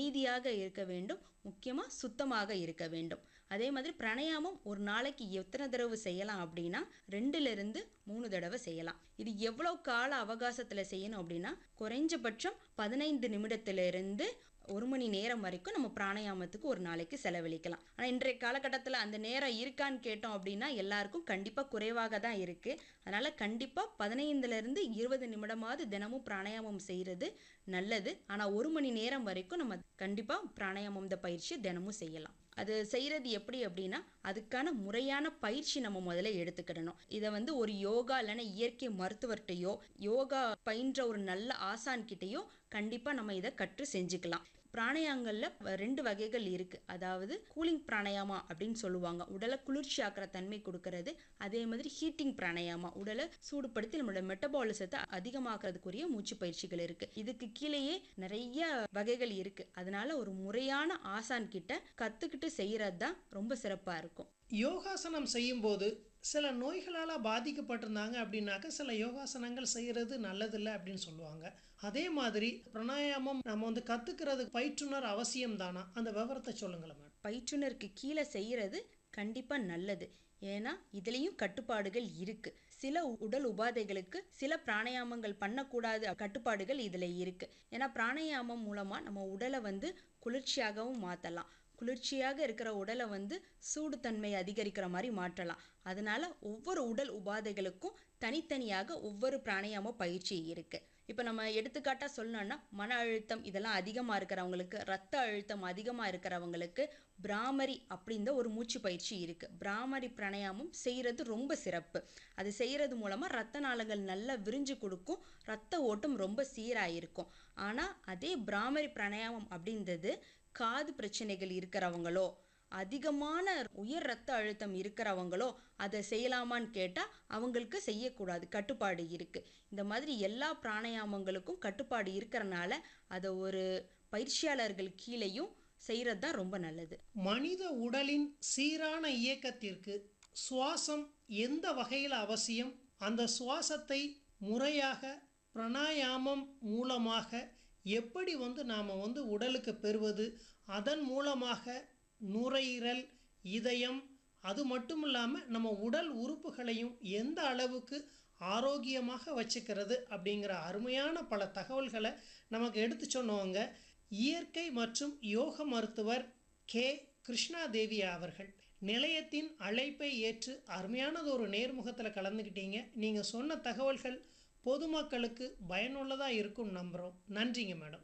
அமைதியாக இருக்க வேண்டும் முக்கியமாக சுத்தமாக இருக்க வேண்டும் அதே மாதிரி பிராணாயாமம் ஒரு நாளைக்கு எத்தனை தடவை செய்யலாம் அப்படின்னா ரெண்டுலேருந்து மூணு தடவை செய்யலாம் இது எவ்வளோ கால அவகாசத்தில் செய்யணும் அப்படின்னா குறைஞ்சபட்சம் பதினைந்து நிமிடத்திலிருந்து ஒரு மணி நேரம் வரைக்கும் நம்ம பிராணாயாமத்துக்கு ஒரு நாளைக்கு செலவழிக்கலாம் ஆனால் இன்றைய காலகட்டத்தில் அந்த நேரம் இருக்கான்னு கேட்டோம் அப்படின்னா எல்லாருக்கும் கண்டிப்பாக குறைவாக தான் இருக்குது அதனால் கண்டிப்பாக பதினைந்துலேருந்து இருபது நிமிடமாவது தினமும் பிராணாயாமம் செய்கிறது நல்லது ஆனால் ஒரு மணி நேரம் வரைக்கும் நம்ம கண்டிப்பாக பிராணாயாமம் இந்த பயிற்சி தினமும் செய்யலாம் அது செய்கிறது எப்படி அப்படின்னா அதுக்கான முறையான பயிற்சி நம்ம முதல்ல எடுத்துக்கிடணும் இதை வந்து ஒரு யோகா இல்லைன்னா இயற்கை மருத்துவர்கிட்டையோ யோகா பயின்ற ஒரு நல்ல ஆசான் கிட்டேயோ கண்டிப்பாக நம்ம இதை கற்று செஞ்சுக்கலாம் பிராணாயங்களில் ரெண்டு வகைகள் இருக்குது அதாவது கூலிங் பிராணாயாமா அப்படின்னு சொல்லுவாங்க உடலை குளிர்ச்சி ஆக்கிற தன்மை கொடுக்கறது அதே மாதிரி ஹீட்டிங் பிராணாயாமா உடலை சூடுபடுத்தி நம்மளோட மெட்டபாலிசத்தை அதிகமாக்குறதுக்குரிய மூச்சு பயிற்சிகள் இருக்குது இதுக்கு கீழேயே நிறைய வகைகள் இருக்குது அதனால ஒரு முறையான ஆசான் கிட்ட கற்றுக்கிட்டு செய்கிறது தான் ரொம்ப சிறப்பாக இருக்கும் யோகாசனம் செய்யும்போது சில நோய்களால் பாதிக்கப்பட்டிருந்தாங்க அப்படின்னாக்க சில யோகாசனங்கள் செய்கிறது நல்லதில்லை அப்படின்னு சொல்லுவாங்க அதே மாதிரி பிராணாயாமம் நம்ம வந்து கற்றுக்கிறது பயிற்றுனர் அவசியம் தானா அந்த விவரத்தை சொல்லுங்களேன் மேடம் பயிற்றுனருக்கு கீழே செய்கிறது கண்டிப்பாக நல்லது ஏன்னா இதுலேயும் கட்டுப்பாடுகள் இருக்குது சில உடல் உபாதைகளுக்கு சில பிராணாயாமங்கள் பண்ணக்கூடாது கட்டுப்பாடுகள் இதில் இருக்குது ஏன்னா பிராணாயாமம் மூலமாக நம்ம உடலை வந்து குளிர்ச்சியாகவும் மாற்றலாம் குளிர்ச்சியாக இருக்கிற உடலை வந்து சூடுத்தன்மை அதிகரிக்கிற மாதிரி மாற்றலாம் அதனால ஒவ்வொரு உடல் உபாதைகளுக்கும் தனித்தனியாக ஒவ்வொரு பிராணாயாம பயிற்சி இருக்குது இப்போ நம்ம எடுத்துக்காட்டாக சொல்லணும்னா மன அழுத்தம் இதெல்லாம் அதிகமாக இருக்கிறவங்களுக்கு ரத்த அழுத்தம் அதிகமாக இருக்கிறவங்களுக்கு பிராமரி அப்படின்ற ஒரு மூச்சு பயிற்சி இருக்குது பிராமரி பிராணாயாமம் செய்கிறது ரொம்ப சிறப்பு அது செய்கிறது மூலமாக ரத்த நாளங்கள் நல்லா விரிஞ்சு கொடுக்கும் ரத்த ஓட்டம் ரொம்ப சீராக இருக்கும் ஆனால் அதே பிராமரி பிராணாயாமம் அப்படின்றது காது பிரச்சனைகள் இருக்கிறவங்களோ அதிகமான உயர் ரத்த அழுத்தம் இருக்கிறவங்களோ அதை செய்யலாமான்னு கேட்டால் அவங்களுக்கு செய்யக்கூடாது கட்டுப்பாடு இருக்குது இந்த மாதிரி எல்லா பிராணாயாமங்களுக்கும் கட்டுப்பாடு இருக்கிறனால அதை ஒரு பயிற்சியாளர்கள் கீழேயும் செய்கிறது தான் ரொம்ப நல்லது மனித உடலின் சீரான இயக்கத்திற்கு சுவாசம் எந்த வகையில் அவசியம் அந்த சுவாசத்தை முறையாக பிராணாயாமம் மூலமாக எப்படி வந்து நாம் வந்து உடலுக்கு பெறுவது அதன் மூலமாக நுரையீரல் இதயம் அது மட்டும் இல்லாமல் நம்ம உடல் உறுப்புகளையும் எந்த அளவுக்கு ஆரோக்கியமாக வச்சுக்கிறது அப்படிங்கிற அருமையான பல தகவல்களை நமக்கு எடுத்து சொன்னவங்க இயற்கை மற்றும் யோக மருத்துவர் கே கிருஷ்ணாதேவி அவர்கள் நிலையத்தின் அழைப்பை ஏற்று அருமையானது ஒரு நேர்முகத்தில் கலந்துக்கிட்டீங்க நீங்கள் சொன்ன தகவல்கள் பொதுமக்களுக்கு பயனுள்ளதாக இருக்கும் நம்புகிறோம் நன்றிங்க மேடம்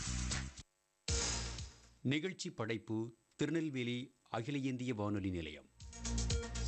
நிகழ்ச்சி படைப்பு திருநெல்வேலி அகில இந்திய வானொலி நிலையம்